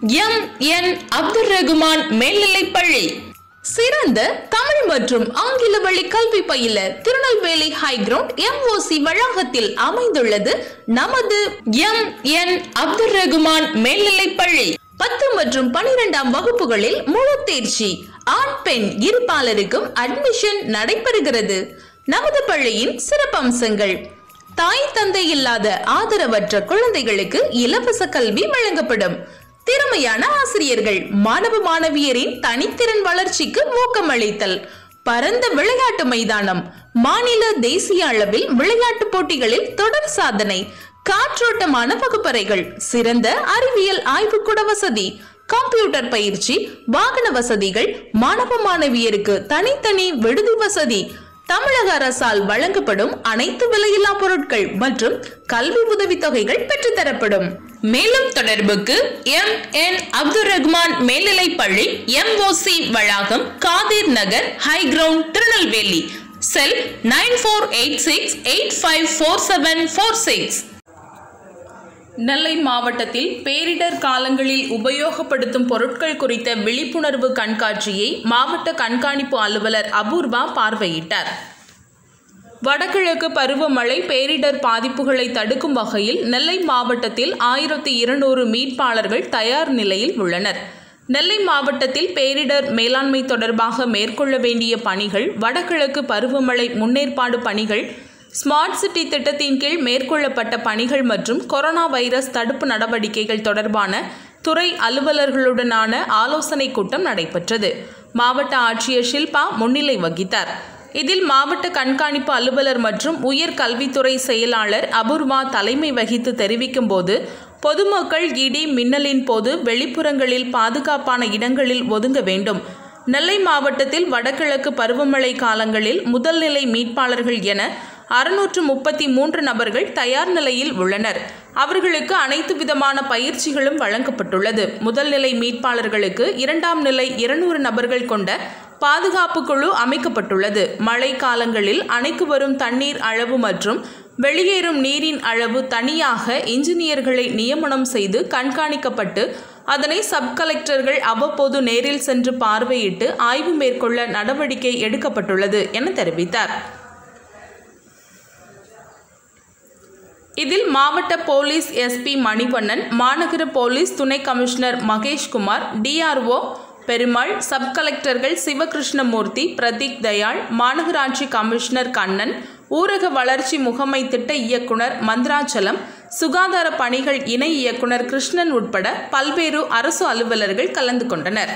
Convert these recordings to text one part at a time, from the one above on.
M N Abdul Rahman மேல்நிலைப்பள்ளி சிறந்த தமிழ் மற்றும் ஆங்கில வழி கல்வி பயில திருநெல்வேலி ஹைகிரவுண்ட் எம்ஓசி வளாகத்தில் அமைந்துள்ளது நமது எம் என் அப்துல் ரகுமான் மேல்நிலைப்பள்ளி பத்து மற்றும் பனிரெண்டாம் வகுப்புகளில் முழு தேர்ச்சி ஆண் பெண் இருபாலருக்கும் அட்மிஷன் நடைபெறுகிறது நமது பள்ளியின் சிறப்பம்சங்கள் தாய் தந்தை இல்லாத ஆதரவற்ற குழந்தைகளுக்கு இலவச கல்வி வழங்கப்படும் திறமையான ஆசிரியர்கள் மாணவ மாணவியரின் தனித்திறன் வளர்ச்சிக்கு ஊக்கமளித்தல் பரந்த விளையாட்டு மைதானம் மாநில தேசிய அளவில் விளையாட்டு போட்டிகளில் தொடர் சாதனை காற்றோட்டமான வகுப்பறைகள் சிறந்த அறிவியல் ஆய்வுக்கூட வசதி கம்ப்யூட்டர் பயிற்சி வாகன வசதிகள் மாணவ மாணவியருக்கு தனித்தனி விடுதி வசதி தமிழக அரசால் வழங்கப்படும் அனைத்து விலையில்லா பொருட்கள் மற்றும் கல்வி உதவித்தொகைகள் பெற்றுத்தரப்படும் மேலும் தொடர்புக்கு எம் என் அப்துல் ரஹ்மான் மேல்நிலைப் பள்ளி எம்ஓசி வளாகம் Kadhir Nagar high ground Tirunelveli cell nine four eight six eight five four seven four six Nellai மாவட்டத்தில் பேரிடர் காலங்களில் உபயோகப்படுத்தும் பொருட்கள் குறித்த விழிப்புணர்வு கண்காட்சியை மாவட்ட கண்காணிப்பு அலுவலர் அபூர்வா பார்வையிட்டார் வடகிழக்கு பருவமழை பேரிடர் பாதிப்புகளை தடுக்கும் வகையில் நெல்லை மாவட்டத்தில் ஆயிரத்தி இருநூறு மீட்பாளர்கள் தயார் நிலையில் உள்ளனர் நெல்லை மாவட்டத்தில் பேரிடர் மேலாண்மை தொடர்பாக மேற்கொள்ள வேண்டிய பணிகள் வடகிழக்கு பருவமழை முன்னேற்பாடு பணிகள் ஸ்மார்ட் சிட்டி திட்டத்தின் கீழ் மேற்கொள்ளப்பட்ட பணிகள் மற்றும் கொரோனா வைரஸ் தடுப்பு நடவடிக்கைகள் தொடர்பான துறை அலுவலர்களுடனான ஆலோசனை கூட்டம் நடைபெற்றது மாவட்ட ஆட்சியர் ஷில்பா முன்னிலை வகித்தார் இதில் மாவட்ட கண்காணிப்பு அலுவலர் மற்றும் உயர் கல்வித்துறை செயலாளர் அபூர்வா தலைமை வகித்து தெரிவிக்கும் போது பொதுமக்கள் இடி மின்னலின் போது வெளிப்புறங்களில் பாதுகாப்பான இடங்களில் ஒதுங்க வேண்டும் நெல்லை மாவட்டத்தில் வடகிழக்கு பருவமழை காலங்களில் முதல்நிலை மீட்பாளர்கள் என அறுநூற்று முப்பத்தி மூன்று நபர்கள் தயார் நிலையில் உள்ளனர் அவர்களுக்கு அனைத்து விதமான பயிற்சிகளும் வழங்கப்பட்டுள்ளது முதல்நிலை மீட்பாளர்களுக்கு இரண்டாம் நிலை இருநூறு நபர்கள் கொண்ட பாதுகாப்பு குழு அமைக்கப்பட்டுள்ளது மழை காலங்களில் அணைக்கு வரும் தண்ணீர் அளவு மற்றும் வெளியேறும் நீரின் அளவு தனியாக இன்ஜினியர்களை நியமனம் செய்து கண்காணிக்கப்பட்டு அதனை சப் கலெக்டர்கள் அவ்வப்போது நேரில் சென்று பார்வையிட்டு ஆய்வு மேற்கொள்ள நடவடிக்கை எடுக்கப்பட்டுள்ளது என தெரிவித்தார் இதில் மாவட்ட போலீஸ் எஸ்பி மணிவண்ணன் மாநகர போலீஸ் துணை commissioner Maheshkumar DRO Perumal sub கலெக்டர்கள் சிவகிருஷ்ணமூர்த்தி பிரதீக் தயாள் மாநகராட்சி கமிஷனர் கண்ணன் ஊரக வளர்ச்சி முகமை திட்ட இயக்குனர் மந்திராச்சலம் சுகாதார பணிகள் இணை இயக்குனர் கிருஷ்ணன் உட்பட பல்வேறு அரசு அலுவலர்கள் கலந்து கொண்டனர்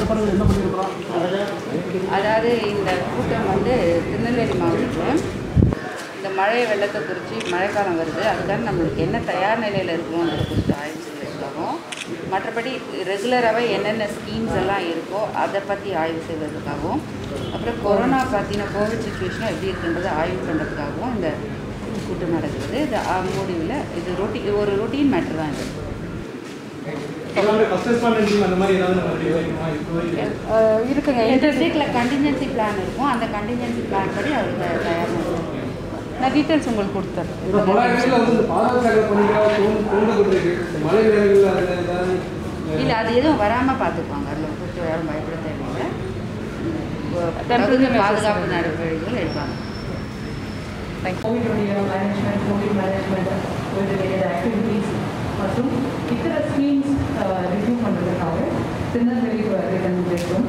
ஏற்பாடுகள் என்ன பண்ணியிருக்கிறோம் அதாவது இந்த கூட்டம் வந்து திருநெல்வேலி மாவட்டத்தில் இந்த மழை வெள்ளத்தை குறித்து மழைக்காலம் வருது அதுக்காக நம்மளுக்கு என்ன தயார் நிலையில் இருக்கணுன்றதை குறித்து ஆய்வு செய்வதற்காகவும் மற்றபடி ரெகுலராகவே என்னென்ன ஸ்கீம்ஸ் எல்லாம் இருக்கோ அதை பற்றி ஆய்வு செய்வதற்காகவும் அப்புறம் கொரோனா பற்றின கோவிட் சுச்சுவேஷன் எப்படி இருக்குன்றதை ஆய்வு பண்ணுறதுக்காகவும் இந்த கூட்டம் நடக்குது இது ஆ- முடிவில் இது ரொட்டி ஒரு ரொட்டீன் மேட்டர் தான் இது எல்லாமே ஃபர்ஸ்ட் ரெஸ்பாண்டன்ட் டீம் அந்த மாதிரி ஏதாவது நம்ம ரெடி பண்ணிருக்கோமா இப்போ வரைக்கும் அஹ் இருக்குங்க இன்டர்ஸ்டேட்டில் கண்டிஞ்சன்சி பிளான் இருக்கும் அந்த கண்டிஞ்சன்சி பிளான் படி அவர் தயார் பண்ணுவார் நான் டீட்டெயில்ஸ் உங்களுக்கு இப்போ பல கொடுத்துறேன் இடங்களில் வந்து இந்த பாதுகாப்பு பணிகளாக தோன் தோன்றப்பட்டிருக்கு இந்த மழை நேரங்களில் அதில் ஏதாவது இல்லை அது எதுவும் வராமல் பார்த்துக்குவாங்க அதில் குறித்து யாரும் பயப்பட தேவையில்லை Temporary தகுந்த measures பாதுகாப்பு நடவடிக்கைகள் எடுப்பாங்க கோவிடுடைய management covid management covid related activities மற்றும் இத்தர ஸ்கீம்ஸ் ரிவ்யூ பண்ணுறதுக்காக திருநெல்வேலி இருக்கும்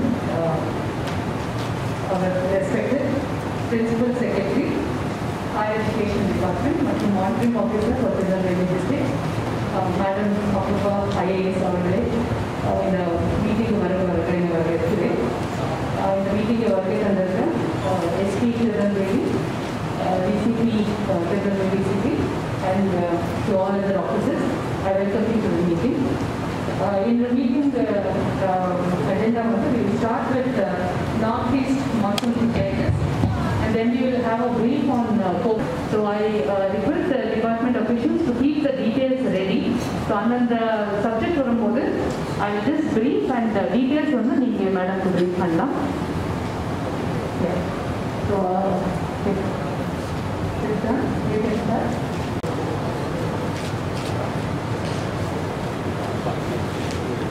அவர் respected principal secretary higher education department மற்றும் monitoring officer for Tirunelveli district madam Apoorva IAS அவர்களே அஹ், இந்த மீட்டிங் வர வரக்கூடிய வரவேற்கிறேன் அஹ், இந்த மீட்டிங்கை வருகை தந்திருக்க SP Tirunelveli uh, DCP, uh, Federal DCP, and uh, to all other officers. I welcome you to the meeting. Uh, in the meeting, the uh, agenda was we will start with uh, Northeast monsoon preparedness. And then we will have a brief on uh, COVID. So I uh, request the department officials to keep the details ready. So அந்தந்த subject வரும்போது I will just brief and the details வந்து நீங்கள் madam brief பண்ணலாம். Yeah. So, uh, okay. Sit down. You can start.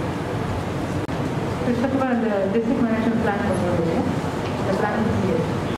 First of all, the district management plan for the plan is here.